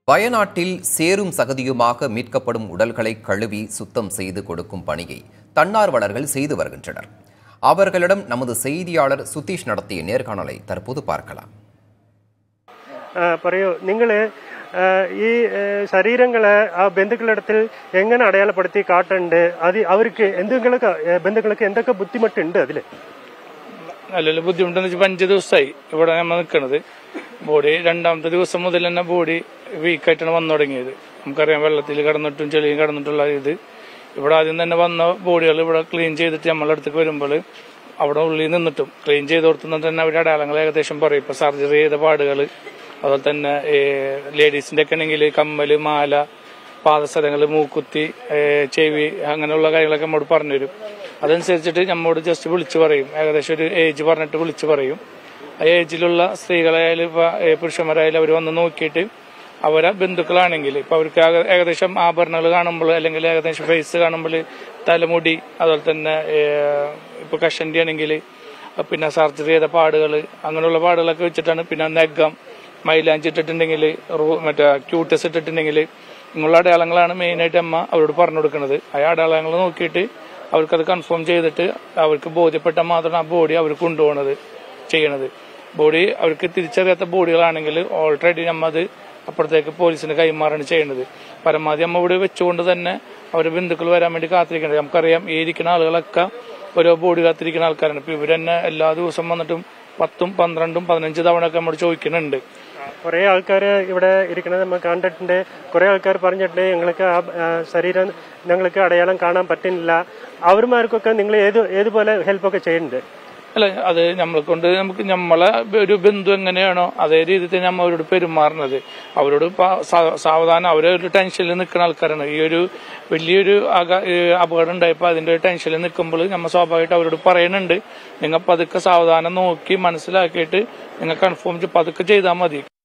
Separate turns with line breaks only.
வயநாட்டில் சேரும் சகதியுமாக மீட்கப்படும் உடல்களை கழுவி சுத்தம் செய்து கொடுக்கும் பணியை தன்னார்வலர்கள் செய்து வருகின்றனர் அவர்களிடம் நமது செய்தியாளர் சுதீஷ் நடத்திய நேர்காணலை தற்போது பார்க்கலாம்
ആ, പറയൂ നിങ്ങൾ ഈ ഏ, ശരീരങ്ങളെ ആ ബന്ധുക്കളിടത്തിൽ എങ്ങനെ അടയാളപ്പെടുത്തി കാട്ടുണ്ട് അത് അവർക്ക് എന്തെങ്കിലൊക്കെ ഏ, ബന്ധുക്കൾക്ക് എന്തൊക്കെ ബുദ്ധിമുട്ടുണ്ട് അതില്
നല്ല ബുദ്ധിമുട്ടെന്ന് വെച്ചാൽ അഞ്ച് ദിവസമായി ഇവിടെ നമ്മൾ നിൽക്കുന്നത് ബോഡി രണ്ടാമത്തെ ദിവസം മുതൽ തന്നെ ബോഡി വീക്കായിട്ടാണ് വന്നു തുടങ്ങിയത് നമുക്കറിയാം വെള്ളത്തിൽ കിടന്നിട്ടും ചെളിയും കിടന്നിട്ടുള്ള ഇത് ഇവിടെ ആദ്യം തന്നെ വന്ന ബോഡികൾ ഇവിടെ ക്ലീൻ ചെയ്തിട്ട് നമ്മളെ അടുത്തേക്ക് വരുമ്പോൾ അവിടെ ഉള്ളിൽ നിന്നിട്ടും ക്ലീൻ ചെയ്ത് കൊടുത്തുന്ന തന്നെ അവരുടെ അടയാളങ്ങൾ ഏകദേശം പറയും ഇപ്പൊ സർജറി ചെയ്ത പാടുകൾ അതുപോലെ തന്നെ ലേഡീസിന്റെ ഒക്കെ ആണെങ്കിൽ കമ്മല് മാല പാദസരങ്ങൾ മൂക്കുത്തി ഏ, ചെവി അങ്ങനെയുള്ള കാര്യങ്ങളൊക്കെ നമ്മോട് പറഞ്ഞുതരും അതനുസരിച്ചിട്ട് നമ്മോട് ജസ്റ്റ് വിളിച്ചു പറയും ഏകദേശം ഒരു ഏജ് പറഞ്ഞിട്ട് വിളിച്ചു പറയും ആ ഏജിലുള്ള സ്ത്രീകളായാലും ഇപ്പൊ ഏ, പുരുഷന്മാരായാലും അവർ വന്ന് നോക്കിയിട്ട് അവരെ ബന്ധുക്കളാണെങ്കിൽ ഇപ്പൊ അവർക്ക് ആകെ- ഏകദേശം ആഭരണങ്ങൾ കാണുമ്പോൾ അല്ലെങ്കിൽ ഏകദേശം ഫേസ് കാണുമ്പോൾ തലമുടി അതുപോലെ തന്നെ ഏ, ഇപ്പൊ കഷണ്ടി ആണെങ്കിൽ പിന്നെ സർജറി ചെയ്ത പാടുകൾ അങ്ങനെയുള്ള പാടുകളൊക്കെ വെച്ചിട്ടാണ് പിന്നെ നെഗം മൈലാഞ്ചി ഇട്ടിട്ടുണ്ടെങ്കിൽ മറ്റേ ക്യൂട്ടസ് ഇട്ടിട്ടുണ്ടെങ്കിൽ ഇങ്ങനെയുള്ള അടയാളങ്ങളാണ് മെയിനായിട്ട് അമ്മ അവരോട് പറഞ്ഞു കൊടുക്കുന്നത് ആ അടയാളങ്ങൾ നോക്കിയിട്ട് അവർക്കത് കൺഫേം ചെയ്തിട്ട് അവർക്ക് ബോധ്യപ്പെട്ട മാത്രം ആ ബോഡി അവർ കൊണ്ടുപോകുന്നത് ചെയ്യണത് ബോഡി അവർക്ക് തിരിച്ചറിയാത്ത ബോഡികളാണെങ്കിൽ ഓൾറെഡി നമ്മ അത് അപ്പുറത്തേക്ക് പോലീസിന് കൈമാറാണ് ചെയ്യുന്നത് പരമാവധി അമ്മ ഇവിടെ വെച്ചുകൊണ്ട് തന്നെ അവരുടെ ബന്ധുക്കൾ വരാൻ വേണ്ടി കാത്തിരിക്കുന്നത് നമുക്കറിയാം ഈ ഇരിക്കുന്ന ആളുകളൊക്കെ ഓരോ ബോഡി കാത്തിരിക്കുന്ന ആൾക്കാരാണ് ഇപ്പൊ ഇവർ തന്നെ എല്ലാ ദിവസം വന്നിട്ടും പത്തും പന്ത്രണ്ടും പതിനഞ്ച് തവണ ഒക്കെ നമ്മോട് ചോദിക്കുന്നുണ്ട്
കുറെ ആൾക്കാർ ഇവിടെ ഇരിക്കുന്നത് നമ്മൾ കണ്ടിട്ടുണ്ട് കുറെ ആൾക്കാർ പറഞ്ഞിട്ടുണ്ട് ഞങ്ങൾക്ക് ആ ആ, ശരീരം ഞങ്ങൾക്ക് അടയാളം കാണാൻ പറ്റുന്നില്ല അവരുമാർക്കൊക്കെ നിങ്ങൾ ഏത് ഏതുപോലെ ഹെൽപ്പൊക്കെ ചെയ്യുന്നുണ്ട്
അല്ല അത് നമ്മളെ കൊണ്ട് നമുക്ക് നമ്മളെ ഒരു ബന്ധു എങ്ങനെയാണോ അതേ രീതിയിൽ തന്നെ നമ്മൾ അവരോട് പെരുമാറുന്നത് അവരോട് പ- സാ- സാവധാനം അവരെ ഒരു ടെൻഷനിൽ നിൽക്കുന്ന ആൾക്കാരാണ് ഈ ഒരു വലിയൊരു അക- ഈ അപകടം ഉണ്ടായപ്പോൾ അതിന്റെ ഒരു ടെൻഷനിൽ നിൽക്കുമ്പോൾ നമ്മൾ സ്വാഭാവികമായിട്ട് അവരോട് പറയുന്നുണ്ട് നിങ്ങൾ പതുക്കെ സാവധാനം നോക്കി മനസ്സിലാക്കിയിട്ട് നിങ്ങൾ കൺഫേം പതുക്കെ ചെയ്താൽ മതി